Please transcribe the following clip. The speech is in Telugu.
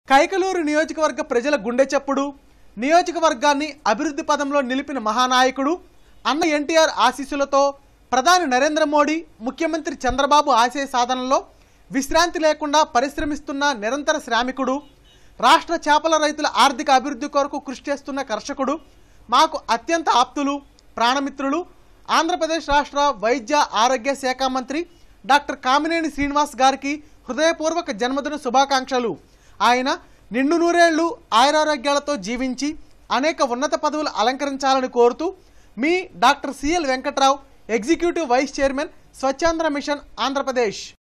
కైకలూరు నియోజకవర్గ ప్రజల గుండె చప్పుడు నియోజకవర్గాన్ని అభివృద్ధి పదంలో నిలిపిన మహానాయకుడు అన్న ఎన్టీఆర్ ఆశీస్సులతో ప్రధాని నరేంద్ర మోడీ ముఖ్యమంత్రి చంద్రబాబు ఆశయ సాధనలో విశ్రాంతి లేకుండా పరిశ్రమిస్తున్న నిరంతర శ్రామికుడు రాష్ట్ర చేపల రైతుల ఆర్థిక అభివృద్ధి కొరకు కృషి చేస్తున్న కర్షకుడు మాకు అత్యంత ఆప్తులు ప్రాణమిత్రులు ఆంధ్రప్రదేశ్ రాష్ట్ర వైద్య ఆరోగ్య శాఖ మంత్రి డాక్టర్ కామినేని శ్రీనివాస్ గారికి హృదయపూర్వక జన్మదిన శుభాకాంక్షలు ఆయన నిండు నూరేళ్లు ఆయురారోగ్యాలతో జీవించి అనేక ఉన్నత పదవులు అలంకరించాలని కోరుతూ మీ doctor CL Venkatrao executive vice chairman Swachhandhra mission Andhra Pradesh